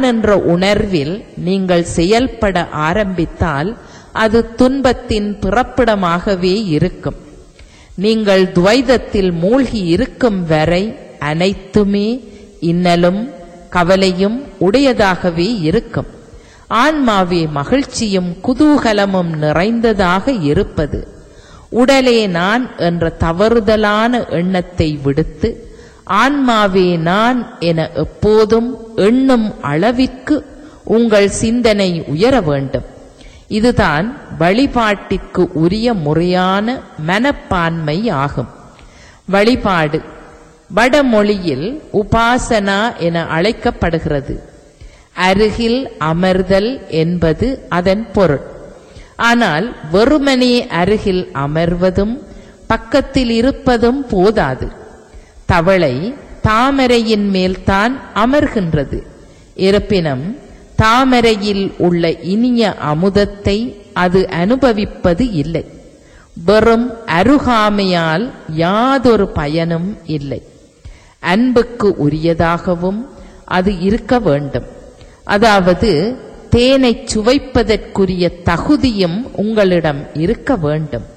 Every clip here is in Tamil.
என்ற உணர்வில் நீங்கள் செயல்பட ஆரம்பித்தால் அது துன்பத்தின் பிறப்பிடமாகவே இருக்கும் நீங்கள் துவைதத்தில் மூழ்கி இருக்கும் வரை அனைத்துமே இன்னலும் கவலையும் உடையதாகவே இருக்கும் ஆன்மாவே மகிழ்ச்சியும் குதூகலமும் நிறைந்ததாக இருப்பது உடலே நான் என்ற தவறுதலான எண்ணத்தை விடுத்து ஆன்மாவே நான் என எப்போதும் எண்ணும் அளவிற்கு உங்கள் சிந்தனை உயர வேண்டும் இதுதான் வழிபாட்டிற்கு உரிய முறையான மனப்பான்மை ஆகும் வழிபாடு வடமொழியில் உபாசனா என அழைக்கப்படுகிறது அருகில் அமர்தல் என்பது அதன் பொருள் ஆனால் வெறுமனே அருகில் அமர்வதும் பக்கத்தில் இருப்பதும் போதாது தவளை தாமரையின் மேல்தான் அமர்கின்றது இருப்பினும் தாமரையில் உள்ள இனிய அமுதத்தை அது அனுபவிப்பது இல்லை வெறும் அருகாமையால் யாதொரு பயனும் இல்லை அன்புக்கு உரியதாகவும் அது இருக்க வேண்டும் அதாவது தேனை சுவைப்பதற்குரிய தகுதியும் உங்களிடம் இருக்க வேண்டும்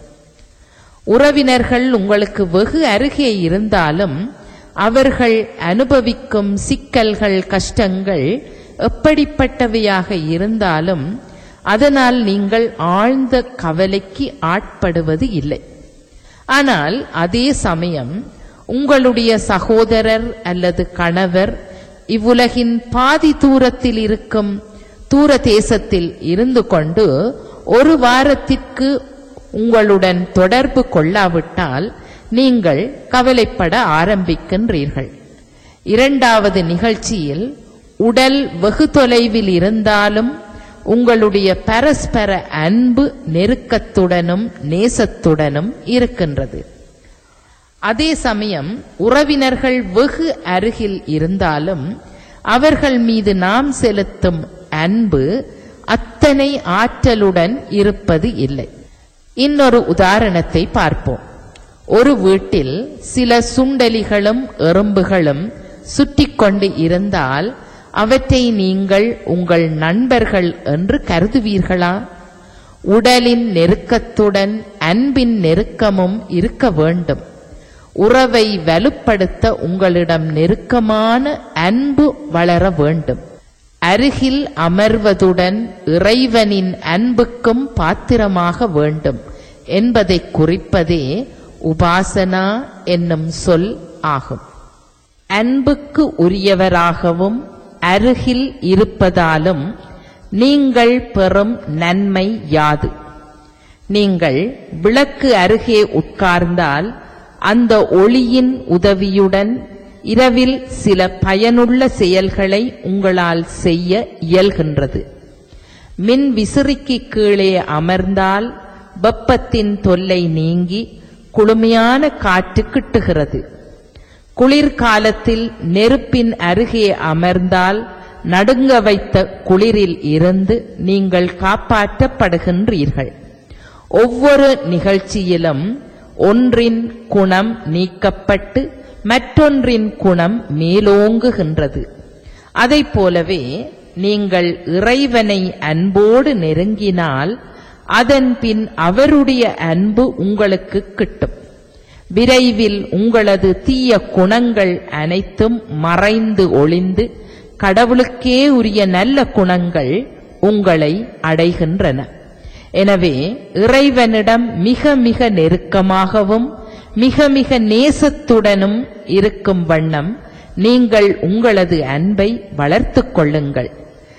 உறவினர்கள் உங்களுக்கு வெகு அருகே இருந்தாலும் அவர்கள் அனுபவிக்கும் சிக்கல்கள் கஷ்டங்கள் எப்படிப்பட்டவையாக இருந்தாலும் அதனால் நீங்கள் ஆழ்ந்த கவலைக்கு ஆட்படுவது இல்லை ஆனால் அதே சமயம் உங்களுடைய சகோதரர் அல்லது கணவர் இவ்வுலகின் பாதி தூரத்தில் இருக்கும் தூர தேசத்தில் இருந்து கொண்டு ஒரு வாரத்திற்கு உங்களுடன் தொடர்பு கொள்ளாவிட்டால் நீங்கள் கவலைப்பட ஆரம்பிக்கின்றீர்கள் இரண்டாவது நிகழ்ச்சியில் உடல் வெகு தொலைவில் இருந்தாலும் உங்களுடைய பரஸ்பர அன்பு நெருக்கத்துடனும் நேசத்துடனும் இருக்கின்றது அதே சமயம் உறவினர்கள் வெகு அருகில் இருந்தாலும் அவர்கள் மீது நாம் செலுத்தும் அன்பு அத்தனை ஆற்றலுடன் இருப்பது இல்லை இன்னொரு உதாரணத்தை பார்ப்போம் ஒரு வீட்டில் சில சுண்டலிகளும் எறும்புகளும் சுற்றி கொண்டு இருந்தால் அவற்றை நீங்கள் உங்கள் நண்பர்கள் என்று கருதுவீர்களா உடலின் நெருக்கத்துடன் அன்பின் நெருக்கமும் இருக்க வேண்டும் உறவை வலுப்படுத்த உங்களிடம் நெருக்கமான அன்பு வளர வேண்டும் அருகில் அமர்வதுடன் இறைவனின் அன்புக்கும் பாத்திரமாக வேண்டும் என்பதை குறிப்பதே உபாசனா என்னும் சொல் ஆகும் அன்புக்கு உரியவராகவும் அருகில் இருப்பதாலும் நீங்கள் பெறும் நன்மை யாது நீங்கள் விளக்கு அருகே உட்கார்ந்தால் அந்த ஒளியின் உதவியுடன் இரவில் சில பயனுள்ள செயல்களை உங்களால் செய்ய இயல்கின்றது மின் விசிறிக்கு கீழே அமர்ந்தால் வெப்பத்தின் தொல்லை நீங்கி குளுமையான காற்று கிட்டுகிறது குளிர்காலத்தில் நெருப்பின் அருகே அமர்ந்தால் நடுங்க வைத்த குளிரில் இருந்து நீங்கள் காப்பாற்றப்படுகின்றீர்கள் ஒவ்வொரு நிகழ்ச்சியிலும் ஒன்றின் குணம் நீக்கப்பட்டு மற்றொன்றின் குணம் மேலோங்குகின்றது அதைப் போலவே நீங்கள் இறைவனை அன்போடு நெருங்கினால் அதன் பின் அவருடைய அன்பு உங்களுக்கு கிட்டும் விரைவில் உங்களது தீய குணங்கள் அனைத்தும் மறைந்து ஒளிந்து கடவுளுக்கே உரிய நல்ல குணங்கள் உங்களை அடைகின்றன எனவே இறைவனிடம் மிக மிக நெருக்கமாகவும் மிக மிக நேசத்துடனும் இருக்கும் வண்ணம் நீங்கள் உங்களது அன்பை வளர்த்துக் கொள்ளுங்கள்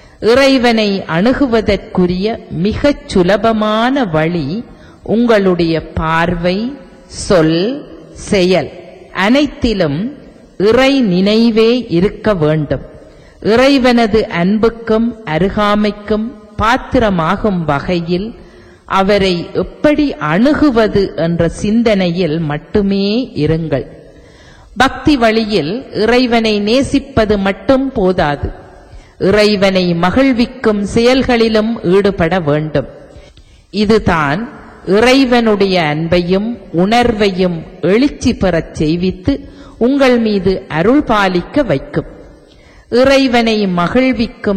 இறைவனை அணுகுவதற்குரிய மிகச் சுலபமான வழி உங்களுடைய பார்வை சொல் செயல் அனைத்திலும் இறை நினைவே இருக்க வேண்டும் இறைவனது அன்புக்கும் அருகாமைக்கும் பாத்திரமாகும் வகையில் அவரை எப்படி அணுகுவது என்ற சிந்தனையில் மட்டுமே இருங்கள் பக்தி வழியில் இறைவனை நேசிப்பது மட்டும் போதாது இறைவனை மகிழ்விக்கும் செயல்களிலும் ஈடுபட வேண்டும் இதுதான் இறைவனுடைய அன்பையும் உணர்வையும் எழுச்சி பெறச் செய்வித்து உங்கள் மீது அருள் பாலிக்க வைக்கும் இறைவனை மகிழ்விக்கும்